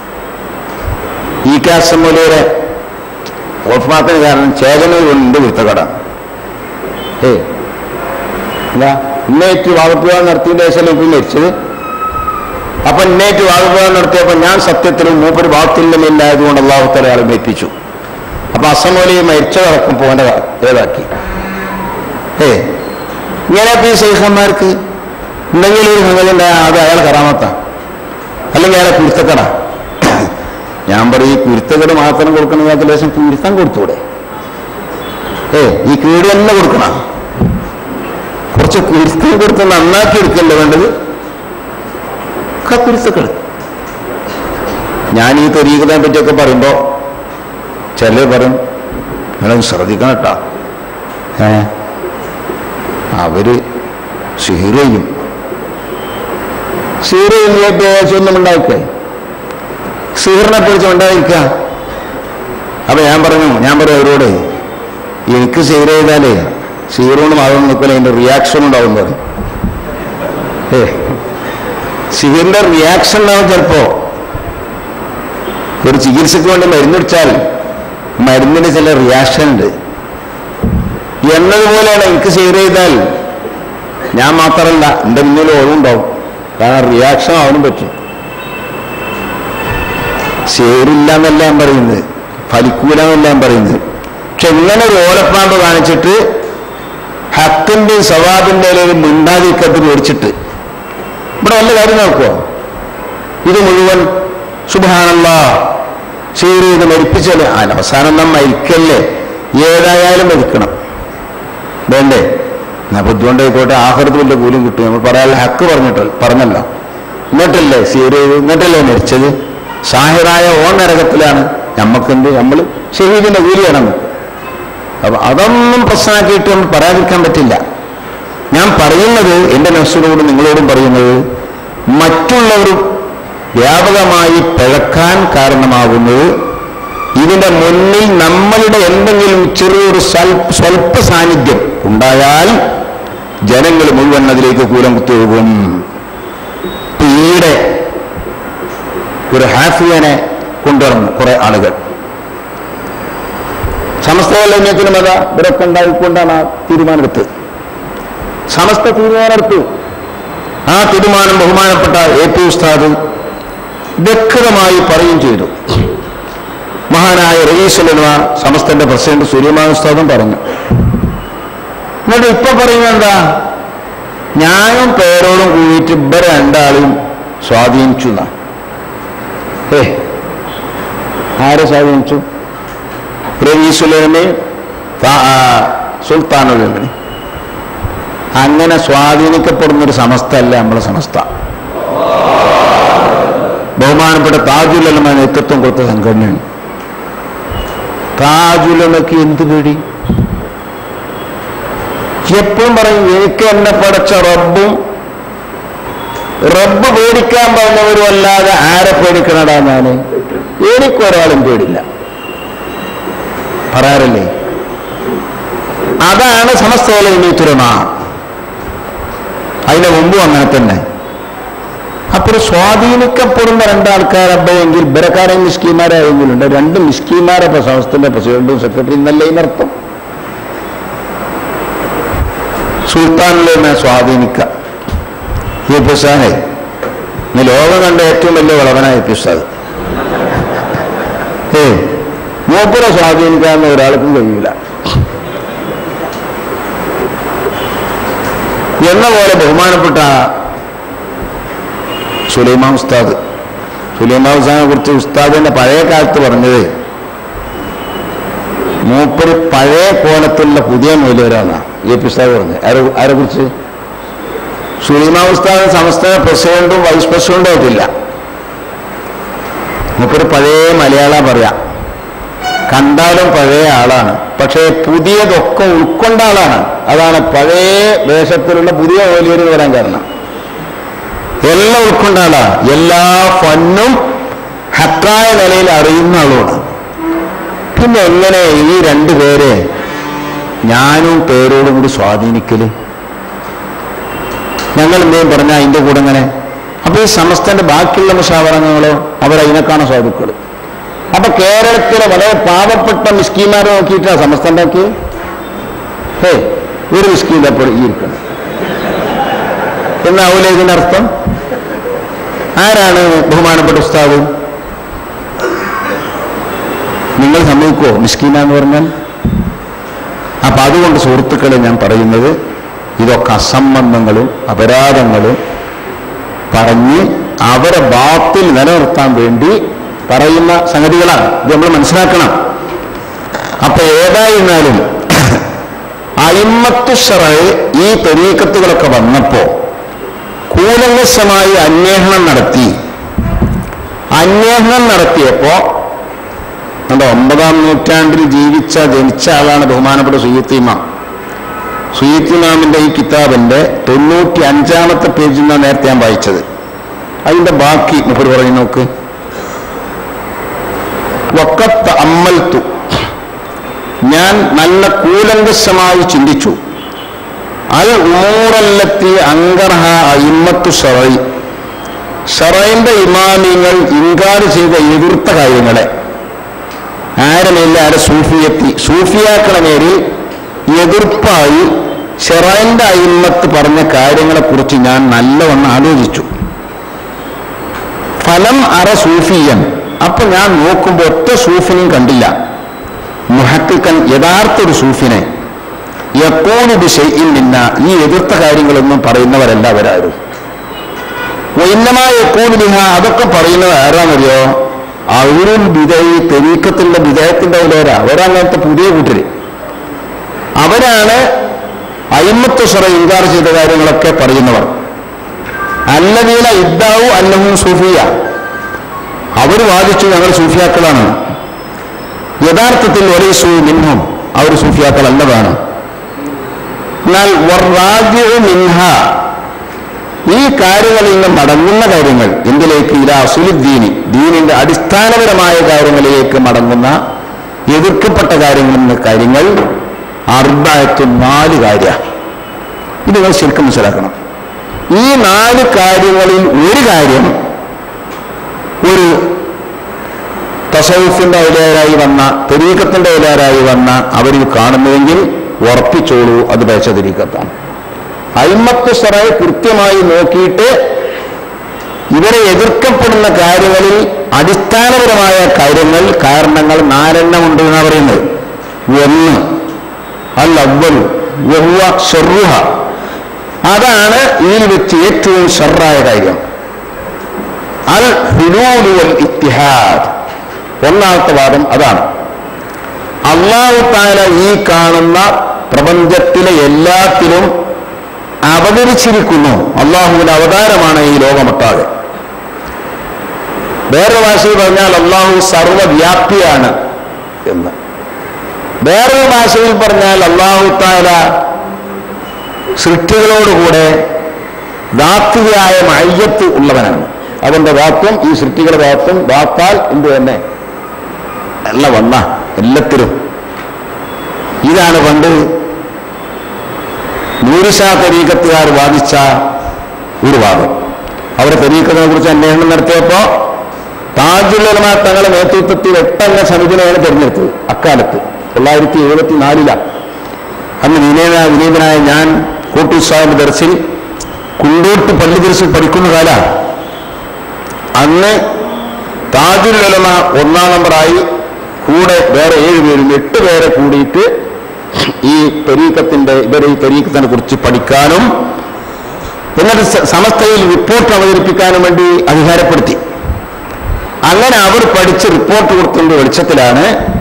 ഈ കാസമൂലയുടെ ഓഫ്മാത്തിന് കാരണം ചേതനയിൽ കൊണ്ട് വിത്തകടാണ് ഏ ഇല്ല ഇന്നേറ്റ് വാഗപ്പുക നടത്തിയതിന്റെ ശേഷം ഇപ്പം മരിച്ചത് അപ്പൊ ഇന്നേറ്റ് വാഗപ്പുക നടത്തിയപ്പോ ഞാൻ സത്യത്തിലും മൂപ്പര് വാത്തില്ലമില്ലായതുകൊണ്ട് അള്ളാഹുത്തല ആളെ മേപ്പിച്ചു അപ്പൊ അസമോലി മരിച്ചതടക്കം പോകേണ്ട ഏതാക്കി ഏ ഇങ്ങനെയൊക്കെ ഈ ശൈഖന്മാർക്ക് എന്തെങ്കിലും ഒരു സംഗതി ഉണ്ടായാൽ അത് അയാൾ കറാമത്താ അല്ലെങ്കിൽ അയാളെ കുരുത്തക്കട ഞാൻ പറയും ഈ കുരുത്തക്കട് മാത്രം കൊടുക്കണമെങ്കിൽ ലേശം കുരുത്തം കൊടുത്തൂടെ ഏ ഈ കീട് തന്നെ കൊടുക്കണം കുറച്ച് കുരുത്തം കൊടുത്ത് നന്നാക്കി എടുക്കല്ലേ വേണ്ടത് ഒക്കെ കുരുത്തക്കട് ഞാൻ ഈ തൊരീകതയെ പറ്റിയൊക്കെ പറയുമ്പോ ചിലർ പറയും നിങ്ങളൊന്ന് ശ്രദ്ധിക്കണം കേട്ടാ ഏ അവര് സിഹിർ ചെയ്യും സിഹിർ ചെയ്യുന്നതിലേക്ക് ഒന്നും ഉണ്ടായിക്കേ സിഹിറിനെ പിടിച്ച് ഉണ്ടായിരിക്കുക അപ്പൊ ഞാൻ പറഞ്ഞു ഞാൻ പറയും അവരോട് എനിക്ക് സിഹിർ ചെയ്താലേ സിഹിറോട് മാറും നിൽക്കില്ല അതിന്റെ റിയാക്ഷൻ ഉണ്ടാവും എന്ന് പറയും ഏ സിഹിറിന്റെ റിയാക്ഷൻ ഉണ്ടാവും ചിലപ്പോ ഒരു ചികിത്സയ്ക്ക് വേണ്ടി മരുന്നടിച്ചാൽ മരുന്നിന് ചില റിയാക്ഷൻ ഉണ്ട് എന്നതുപോലെയാണ് എനിക്ക് സിഹിർ ചെയ്താൽ ഞാൻ മാത്രമല്ല എൻ്റെ മുന്നിൽ ഒഴിവുണ്ടാവും കാരണം റിയാക്ഷൻ അവനും പറ്റും ശരിയില്ല എന്നല്ല ഞാൻ പറയുന്നത് ഫലിക്കൂല എന്നല്ല ഞാൻ പറയുന്നത് പക്ഷെ ഇങ്ങനെ ഒരു ഓലപ്പാമ്പ് കാണിച്ചിട്ട് ഹക്കിന്റെയും സവാബിന്റെ ഒരു മിണ്ടാതിക്കത്തിന് ഓടിച്ചിട്ട് ഇവിടെ വല്ല കാര്യം നോക്കുമോ ഇത് മുഴുവൻ സുബാനല്ല ശരി ഇത് മരിപ്പിച്ചാല് ആ അവസാനം നാം മരിക്കല്ലേ ഏതായാലും മരിക്കണം വേണ്ടേ എന്നാ ബുദ്ധിമുട്ടായിക്കോട്ടെ ആഹൃത്ത് വലിയ കൂലിയും കിട്ടും നമ്മൾ പറയാനുള്ള ഹക്ക് പറഞ്ഞിട്ട് പറഞ്ഞല്ലോ എന്നിട്ടല്ലേ സീര് എന്നിട്ടല്ലേ മരിച്ചത് സാഹിറായ ഓ നരകത്തിലാണ് നമ്മക്കെന്ത് നമ്മൾ ഷഹീദിന്റെ കൂലിയാണ് നമുക്ക് അപ്പൊ അതൊന്നും പ്രശ്നമാക്കിയിട്ട് നമ്മൾ പറയാതിരിക്കാൻ പറ്റില്ല ഞാൻ പറയുന്നത് എൻ്റെ മനസ്സിനോടും നിങ്ങളോടും പറയുന്നത് മറ്റുള്ളവർ വ്യാപകമായി പിഴക്കാൻ കാരണമാകുന്നത് ഇതിന്റെ മുന്നിൽ നമ്മളുടെ എന്തെങ്കിലും ചെറിയൊരു സ്വൽപ സ്വൽപ്പ സാന്നിധ്യം ഉണ്ടായാൽ ജനങ്ങൾ മുഴുവൻ അതിലേക്ക് കൂലം കുത്തിയൊഴുകും ഇപ്പൊ ഈയിടെ ഒരു ഹാഫിയനെ കൊണ്ടുവന്നു കുറെ ആളുകൾ സമസ്ത ലൈന്യത്തിനും അതാ ഇവരൊക്കെ ഉണ്ടായിക്കൊണ്ടാണ് ആ തീരുമാനമെടുത്തത് സമസ്ത തീരുമാനമെടുത്തു ആ തീരുമാനം ബഹുമാനപ്പെട്ട എ പി ഉസ്താദ് വ്യക്തമായി പറയുകയും ചെയ്തു മഹാനായ റയീസുലമ സമസ്തന്റെ പ്രസിഡന്റ് സൂര്യമാൻ ഉസ്താദും പറഞ്ഞു എന്നിട്ട് ഇപ്പൊ പറയുന്നത് എന്താ ഞാനും പേരോടും കൂടിയിട്ട് ഇവരെ രണ്ടാളും സ്വാധീനിച്ചു എന്നാ ഏ ആരെ സ്വാധീനിച്ചു റയീസുലമയും സുൽത്താനുലമനെ അങ്ങനെ സ്വാധീനിക്കപ്പെടുന്ന ഒരു സമസ്ത അല്ല നമ്മളെ സമസ്ത ബഹുമാനപ്പെട്ട താജുലമ നേതൃത്വം കൊടുത്ത സംഘടനയാണ് താജുലമയ്ക്ക് എന്ത് പേടി എപ്പോഴും പറയും എനിക്ക് എന്നെ പടച്ച റബ്ബും റബ്ബ് പേടിക്കാൻ പറഞ്ഞവരും അല്ലാതെ ആരെ പേടിക്കണടാ ഞാന് എനിക്കൊരാളും പേടില്ല പറയാറില്ലേ അതാണ് സമസ്തയിലെ ഉണ്ണീത്തുരമ അതിന്റെ മുമ്പും അങ്ങനെ തന്നെ അപ്പോൾ സ്വാധീനിക്കപ്പെടുന്ന രണ്ടാൾക്കാരബ്ബയെങ്കിൽ ഇബരക്കാരെ മിസ്കീമാരായെങ്കിലും ഉണ്ട് രണ്ട് മിസ്കീമാരെ ഇപ്പൊ സംസ്ഥന്റെ പ്രസിഡന്റും സെക്രട്ടറിയും എന്നല്ല ഇതിനർത്ഥം സുൽത്താനിലെ സ്വാധീനിക്കാം ഈ പിസാനെ നീ ലോകം കണ്ട ഏറ്റവും വലിയ വളവനായ പിസാദ് ഏ മൂപ്പരെ സ്വാധീനിക്കാവുന്ന ഒരാൾക്കും കഴിയില്ല എന്ന പോലെ ബഹുമാനപ്പെട്ട സുലൈമാൻ ഉസ്താദ് സുലൈമാൻ ഉസ്താദിനെ കുറിച്ച് ഉസ്താദിന്റെ പഴയ കാലത്ത് പറഞ്ഞത് മൂപ്പര് പഴയ കോലത്തിലുള്ള പുതിയ മൂല്യവരാന്നാ ഈ പിസ്താദ് പറഞ്ഞത് ആരെ ആരെ കുറിച്ച് സുലൈമാ ഉസ്താദ് സംസ്ഥാന പ്രസിഡന്റും വൈസ് പ്രസിഡന്റും ആയിട്ടില്ല മൂപ്പര് പഴയ മലയാള പറയാം കണ്ടാലും പഴയ ആളാണ് പക്ഷേ പുതിയതൊക്കെ ഉൾക്കൊണ്ട ആളാണ് അതാണ് പഴയ വേഷത്തിലുള്ള പുതിയ ഓലിയർ വരാൻ കാരണം എല്ലാം ഉൾക്കൊണ്ട ആളാ എല്ലാ ഫന്നും ഹക്കായ നിലയിൽ അറിയുന്ന ആളുമാണ് പിന്നെ എങ്ങനെ ഈ രണ്ടു പേരെ ഞാനും പേരോടും കൂടി സ്വാധീനിക്കല് ഞങ്ങൾ എന്തെങ്കിലും പറഞ്ഞാൽ അതിന്റെ കൂടെ എങ്ങനെ അപ്പൊ ഈ സമസ്തന്റെ ബാക്കിയുള്ള മുഷാവറങ്ങളോ അവരതിനേക്കാണ് സ്വാധുക്കൾ അപ്പൊ കേരളത്തിലെ വളരെ പാവപ്പെട്ട മിസ്കീമാരെ നോക്കിയിട്ടാണ് സമസ്ത ഉണ്ടാക്കി ഹേ ഒരു മിസ്കീൻ്റെ അപ്പോൾ ഈ ഇരിക്കണം എന്നാവൂലേ ഇതിന്റെ അർത്ഥം ആരാണ് ബഹുമാനപ്പെട്ട ഉസ്താദ് നിങ്ങൾ സമ്മതിക്കോ മിസ്കീന എന്ന് പറഞ്ഞാൽ അപ്പൊ അതുകൊണ്ട് സുഹൃത്തുക്കളെ ഞാൻ പറയുന്നത് ഇതൊക്കെ അസംബന്ധങ്ങളും അപരാധങ്ങളും പറഞ്ഞ് അവരെ ബാത്തിൽ നിലനിർത്താൻ വേണ്ടി പറയുന്ന സംഗതികളാണ് ഇത് നമ്മൾ മനസ്സിലാക്കണം അപ്പൊ ഏതായിരുന്നാലും അയിമത്തുഷറയെ ഈ തെരീക്കത്തുകളൊക്കെ വന്നപ്പോ കൂലങ്കസമായി അന്വേഷണം നടത്തി അന്വേഷണം നടത്തിയപ്പോ നമ്മുടെ ഒമ്പതാം നൂറ്റാണ്ടിൽ ജീവിച്ച ജനിച്ച ആളാണ് ബഹുമാനപ്പെട്ട സുയ്യത്തിമാം സുയ്യത്തിമാമിന്റെ ഈ കിതാബിന്റെ തൊണ്ണൂറ്റി അഞ്ചാമത്തെ പേജിൽ നിന്നാണ് നേരത്തെ ഞാൻ വായിച്ചത് അതിന്റെ ബാക്കി മുപ്പത് പറയും നോക്ക് വക്കത്ത് അമ്മൽത്തു ഞാൻ നല്ല കൂലങ്കശമായി ചിന്തിച്ചു അൽ ഉമൂറല്ലത്തി അങ്കർഹ ഇമ്മത്തു ഷറൈ ഷറൈന്റെ ഇമാമിങ്ങൾ ഇൻകാർ ചെയ്ത എതിർത്ത കാര്യങ്ങളെ ആരമില്ല ആരെ സൂഫിയെത്തി സൂഫിയാക്കളെ മേലിൽ എതിർപ്പായി ഷെറൈന്റെ അയിമത്ത് പറഞ്ഞ കാര്യങ്ങളെക്കുറിച്ച് ഞാൻ നല്ലവണ്ണം ആലോചിച്ചു ഫലം അറ സൂഫിയൻ അപ്പൊ ഞാൻ നോക്കുമ്പോൾ ഒറ്റ സൂഫിനെയും കണ്ടില്ല മുഹക്കിക്കൻ യഥാർത്ഥ ഒരു സൂഫിനെ എപ്പോഴും വിഷയിൽ നിന്ന ഈ എതിർത്ത കാര്യങ്ങളൊന്നും പറയുന്നവരല്ല അവരാരും വൈന്നമായ എപ്പോഴും നിന്ന അതൊക്കെ പറയുന്നത് ആരാന്നറിയോ അവരും വിധയി തെരീക്കത്തിന്റെ വിധേയത്തിന്റെ അവരോരാ അവരങ്ങനത്തെ പുതിയ കൂട്ടര് അവരാണ് അയിമത്ത് സ്വറ ഇൻകാർ ചെയ്ത കാര്യങ്ങളൊക്കെ പറയുന്നവർ അല്ലവീല ഇദ്ദാവു അല്ലഹും സൂഫിയ അവർ വാദിച്ചു ഞങ്ങൾ സൂഫിയാക്കളാണ് യഥാർത്ഥത്തിൽ ഒരേ സൂ മിൻഹും അവർ സൂഫിയാക്കൾ അല്ലതാണ് എന്നാൽ വറാജിഉ മിൻഹ ഈ കാര്യങ്ങളിൽ നിന്ന് മടങ്ങുന്ന കാര്യങ്ങൾ എന്തിലേക്ക് ഇല അസുലുദ്ദീനി ദീനിന്റെ അടിസ്ഥാനപരമായ കാര്യങ്ങളിലേക്ക് മടങ്ങുന്ന എതിർക്കപ്പെട്ട കാര്യങ്ങളിൽ നിന്ന് കാര്യങ്ങൾ അർബായത്ത് നാല് കാര്യ ഇത് നിങ്ങൾ ശരിക്കും മനസ്സിലാക്കണം ഈ നാല് കാര്യങ്ങളിൽ ഒരു കാര്യം ഒരു തസൗഫിന്റെ ഔലാരായി വന്ന തെരീക്കത്തിന്റെ ഔലാരായി വന്ന അവരിൽ കാണുന്നുവെങ്കിൽ ഉറപ്പിച്ചോളൂ അത് പേച്ച തെരീക്കത്താണ് അയിമത്ത് സറയെ കൃത്യമായി നോക്കിയിട്ട് ഇവരെ എതിർക്കപ്പെടുന്ന കാര്യങ്ങളിൽ അടിസ്ഥാനപരമായ കാര്യങ്ങൾ കാരണങ്ങൾ നാലെണ്ണം ഉണ്ട് എന്നാണ് പറയുന്നത് ഒന്ന് അൽ അവ്വൽ യഹുവ ഷെറുഹ അതാണ് ഇതിൽ വെച്ച് ഏറ്റവും ഷെറായ കാര്യം അൽ ഹുലൂലു വൽ ഇത്തിഹാദ് ഒന്നാമത്തെ വാദം അതാണ് അള്ളാഹു താല ഈ കാണുന്ന പ്രപഞ്ചത്തിലെ എല്ലാത്തിലും അവതരിച്ചിരിക്കുന്നു അള്ളാഹുവിന്റെ അവതാരമാണ് ഈ ലോകമൊട്ടാകെ വേറെ ഭാഷയിൽ പറഞ്ഞാൽ അള്ളാഹു സർവവ്യാപ്തിയാണ് എന്ന് വേറൊരു ഭാഷയിൽ പറഞ്ഞാൽ അള്ളാഹു താല സൃഷ്ടികളോടുകൂടെ ദാത്തിയായ മയ്യത്ത് ഉള്ളവനാണ് അവന്റെ വാക്യം ഈ സൃഷ്ടികളുടെ വാക്യം വാക്കാൽ എന്ത് തന്നെ അല്ല വന്ന എല്ലാത്തിലും ഇതാണ് പണ്ട് നൂറുഷാ തരീക്കത്തുകാർ വാദിച്ച ഒരു വാദം അവരെ തരീക്കത്തിനെ കുറിച്ച് അന്വേഷണം നടത്തിയപ്പോ താജുലമ തങ്ങളുടെ നേതൃത്വത്തിൽ എട്ടംഗ സമിതിനെയാണ് തെരഞ്ഞെടുത്തത് അക്കാലത്ത് തൊള്ളായിരത്തി എഴുപത്തി നാലിലാണ് അന്ന് വിനീത വിനീതനായ ഞാൻ കോട്ടൂർ സാഹിബ് ദർശിൽ കുണ്ടോട്ട് പള്ളി ദർശിൽ പഠിക്കുന്ന കാലാണ് അന്ന് താജുൽ ഉലമ ഒന്നാം നമ്പറായി കൂടെ വേറെ ഏഴ് പേരും എട്ട് പേരെ കൂടിയിട്ട് ഈ തെരീക്കത്തിന്റെ ഇവരെ ഈ തെരീക്കത്തിനെ കുറിച്ച് പഠിക്കാനും എന്നിട്ട് സ- സമസ്തയിൽ റിപ്പോർട്ട് അവതരിപ്പിക്കാനും വേണ്ടി അധികാരപ്പെടുത്തി അങ്ങനെ അവർ പഠിച്ച് റിപ്പോർട്ട് കൊടുത്തതിന്റെ വെളിച്ചത്തിലാണ്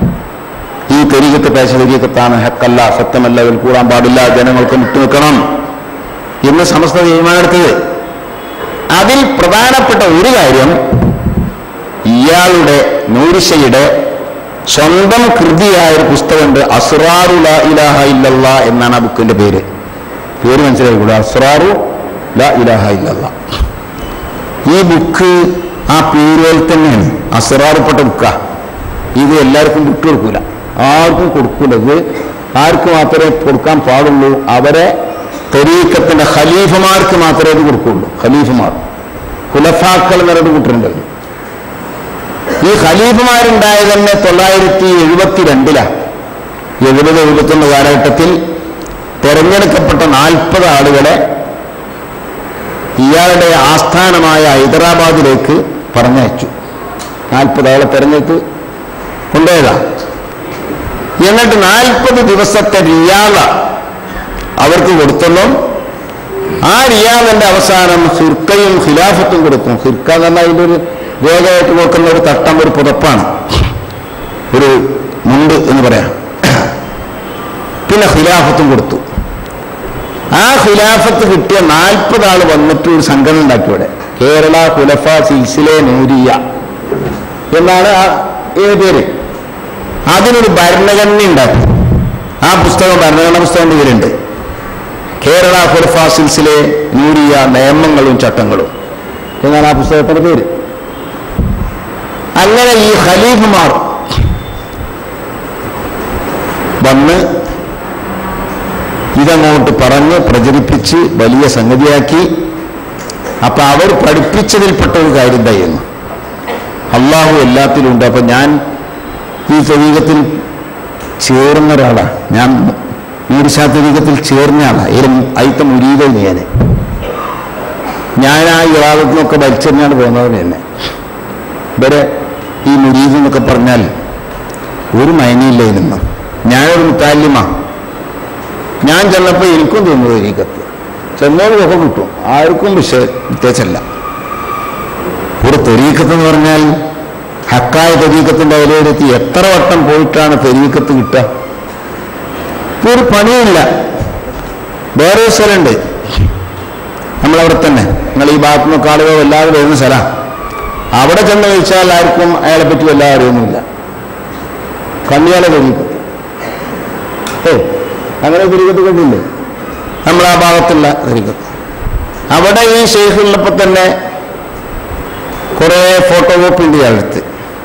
ഈ തെരീക്കത്ത് പേശ തെരീക്കത്താണ് ഹക്കല്ല സത്യമല്ല ഇതിൽ കൂടാൻ പാടില്ല ജനങ്ങൾക്ക് വിട്ടുനിൽക്കണം എന്ന് സമസ്ത തീരുമാനമെടുത്തത് അതിൽ പ്രധാനപ്പെട്ട ഒരു കാര്യം ഇയാളുടെ നൂരിശയുടെ സ്വന്തം കൃതിയായ ഒരു പുസ്തകമുണ്ട് അസ്റാറു ലാ ഇലാഹ ഇല്ലല്ലാ എന്നാണ് ആ ബുക്കിന്റെ പേര് പേര് മനസ്സിലായിക്കൂടെ അസ്റാറു ലാ ഇലാഹ ഇല്ലല്ലാ ഈ ബുക്ക് ആ പേരുകൾ തന്നെയാണ് അസ്റാറുപ്പെട്ട ബുക്കാ ഇത് എല്ലാവർക്കും വിട്ടുകൊടുക്കൂല ആർക്കും കൊടുക്കൂല ഇത് ആർക്ക് മാത്രമേ കൊടുക്കാൻ പാടുള്ളൂ അവരെ തെരീക്കത്തിന്റെ ഖലീഫമാർക്ക് മാത്രമേ ഇത് കൊടുക്കുള്ളൂ ഖലീഫമാർ ഖുലഫാക്കൾ എന്നൊരു കൂട്ടരുണ്ട് ഈ ഖലീഫമാരുണ്ടായത് തന്നെ തൊള്ളായിരത്തി എഴുപത്തിരണ്ടിലാണ് എഴുപത് എഴുപത്തൊന്ന് കാലഘട്ടത്തിൽ തെരഞ്ഞെടുക്കപ്പെട്ട നാൽപ്പത് ആളുകളെ ഇയാളുടെ ആസ്ഥാനമായ ഹൈദരാബാദിലേക്ക് പറഞ്ഞയച്ചു നാൽപ്പത് ആളെ തെരഞ്ഞെടുത്ത് കൊണ്ടുപോയതാ എന്നിട്ട് നാൽപ്പത് ദിവസത്തെ റിയാദ അവർക്ക് കൊടുത്തല്ലോ ആ റിയാദിന്റെ അവസാനം ഹിർക്കയും ഖിലാഫത്തും കൊടുക്കും ഹിർക്ക എന്ന് പറഞ്ഞാൽ അതിൻ്റെ ഒരു രേഖയായിട്ട് കൊടുക്കുന്ന ഒരു തട്ടം ഒരു പുതപ്പാണ് ഒരു മുണ്ട് എന്ന് പറയാം പിന്നെ ഖിലാഫത്തും കൊടുത്തു ആ ഖിലാഫത്ത് കിട്ടിയ നാൽപ്പത് ആൾ വന്നിട്ട് ഒരു സംഘടന ഉണ്ടാക്കി ഇവിടെ കേരള ഖുലഫ സിൽസിലെ നൂരിയ എന്നാണ് ആ ഏത് പേര് അതിനൊരു ഭരണഘടന ഉണ്ടാക്കി ആ പുസ്തകം ഭരണഘടന പുസ്തകത്തിന്റെ പേരുണ്ട് കേരള ഖുലഫ സിൽസിലെ നൂരിയ നിയമങ്ങളും ചട്ടങ്ങളും എന്നാണ് ആ പുസ്തകത്തിന്റെ പേര് അങ്ങനെ ഈ ഖലീഫുമാർ വന്ന് ഇതങ്ങോട്ട് പറഞ്ഞ് പ്രചരിപ്പിച്ച് വലിയ സംഗതിയാക്കി അപ്പൊ അവർ പഠിപ്പിച്ചതിൽപ്പെട്ട ഒരു കാര്യം എന്തായിരുന്നു അള്ളാഹു എല്ലാത്തിലും ഉണ്ട് അപ്പൊ ഞാൻ ഈ ശരീരത്തിൽ ചേർന്ന ഒരാളാണ് ഞാൻ ഈർഷാ തരീകത്തിൽ ചേർന്ന ആളാണ് ഇതിലും അയിത്ത മുരീത ഞാൻ ഞാൻ ആ ഇറാദത്തിനൊക്കെ വലിച്ചെറിഞ്ഞാണ് പോകുന്നവർ തന്നെ ഇവരെ ഈ മുരീദ് എന്നൊക്കെ പറഞ്ഞാൽ ഒരു മയനിയില്ല ഇതിനൊന്നും ഞാനൊരു മുത്താലിമാണ് ഞാൻ ചെന്നപ്പോൾ എനിക്കും തോന്നുന്നത് ഈ കത്ത് ചെന്നോടൊക്കെ കിട്ടും ആർക്കും വിഷയ പ്രത്യേകിച്ചല്ല ഒരു തെരീക്കത്ത് എന്ന് പറഞ്ഞാൽ ഹക്കായ തെരീക്കത്തിന്റെ വിലയിരുത്തി എത്ര വട്ടം പോയിട്ടാണ് തെരീക്കത്ത് കിട്ടുക ഇപ്പൊ ഒരു പണിയില്ല വേറെ ഒരു സ്ഥലമുണ്ട് നമ്മളവിടെ തന്നെ നിങ്ങൾ ഈ ഭാഗത്തു നിന്നൊക്കെ ആളുകൾ എല്ലാവരും വരുന്ന സ്ഥലമാണ് അവിടെ ചെന്ന് ചോദിച്ചാൽ ആർക്കും അയാളെ പറ്റി വല്ല അറിയൊന്നുമില്ല കണ്ണിയാലെ തെരീക്കത്ത് ഏ അങ്ങനെ തിരികത്ത് കണ്ടില്ലേ നമ്മൾ ആ ഭാഗത്തുള്ള തിരികത്ത് അവിടെ ഈ ഷെയ്ഖുള്ളപ്പോൾ തന്നെ കുറേ ഫോട്ടോ കോപ്പി ഉണ്ട് ഇയാളടുത്ത്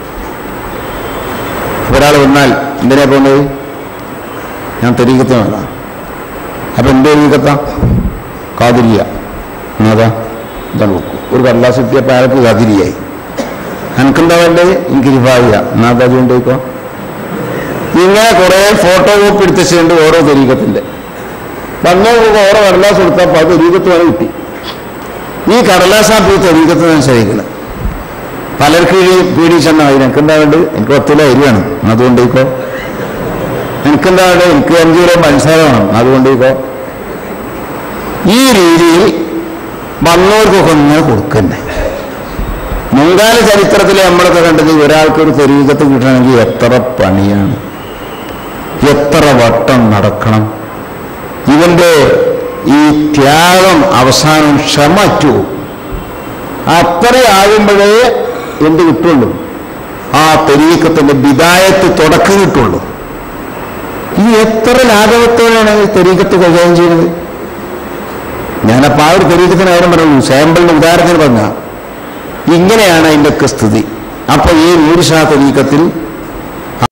ഒരാൾ വന്നാൽ എന്തിനാ പോകുന്നത് ഞാൻ തെരീക്കത്ത് വേണം അപ്പൊ എന്റെ തെരീക്കത്താ കാതിരിയ എന്നതാ ഇതാണ് നോക്കൂ ഒരു കടലാസ് എത്തിയപ്പോൾ അയാൾക്ക് കാതിരിയായി എനിക്കെന്താ വേണ്ടത് എനിക്ക് റിഫായിയ എന്നാ അത് കൊണ്ടേക്കോ ഇങ്ങനെ കുറെ ഫോട്ടോ കോപ്പി എടുത്തിട്ടുണ്ട് ഓരോ തെരീക്കത്തിന്റെ വന്നോ ഓരോ കടലാസ് കൊടുത്തപ്പോൾ അത് തെരീക്കത്ത് വരെ കിട്ടി ഈ കടലാസാണ് ഈ തെരീക്കത്ത് ഞാൻ ശരിക്കണം പലർക്ക് ഈ പീഡി ചെന്ന എനിക്ക് എന്താ വേണ്ടത് എനിക്ക് പത്തില അരി വേണം അതുകൊണ്ടേക്കോ എനിക്കെന്താ വേണ്ടത് എനിക്ക് അഞ്ച് കിലോ പഞ്ചസാര വേണം അതുകൊണ്ടേക്കോ ഈ രീതിയിൽ വന്നവർക്കൊക്കെ ഇങ്ങനെ കൊടുക്കണ്ടേ മുൻകാല ചരിത്രത്തിൽ നമ്മളൊക്കെ കണ്ടത് ഒരാൾക്ക് ഒരു തെരീക്കത്ത് കിട്ടണമെങ്കിൽ എത്ര പണിയാണ് എത്ര വട്ടം നടക്കണം ഇവന്റെ ഈ ത്യാഗം അവസാനം ക്ഷമറ്റു അത്രയാകുമ്പോഴേ എന്ത് കിട്ടുള്ളൂ ആ തെരീക്കത്തിന്റെ വിദായത്ത് തുടക്കം കിട്ടുള്ളൂ ഈ എത്ര ലാഘവത്തോടെയാണ് ഈ തെരീക്കത്ത് കൈകാര്യം ചെയ്യുന്നത് ഞാനപ്പോൾ ആ ഒരു തെരീക്കത്തിന് കാര്യം പറയുള്ളൂ സാമ്പിളിന്റെ ഉദാഹരണത്തിന് പറഞ്ഞ ഇങ്ങനെയാണ് അതിൻ്റെയൊക്കെ സ്ഥിതി അപ്പൊ ഈ നൂരിഷാ തെരീക്കത്തിൽ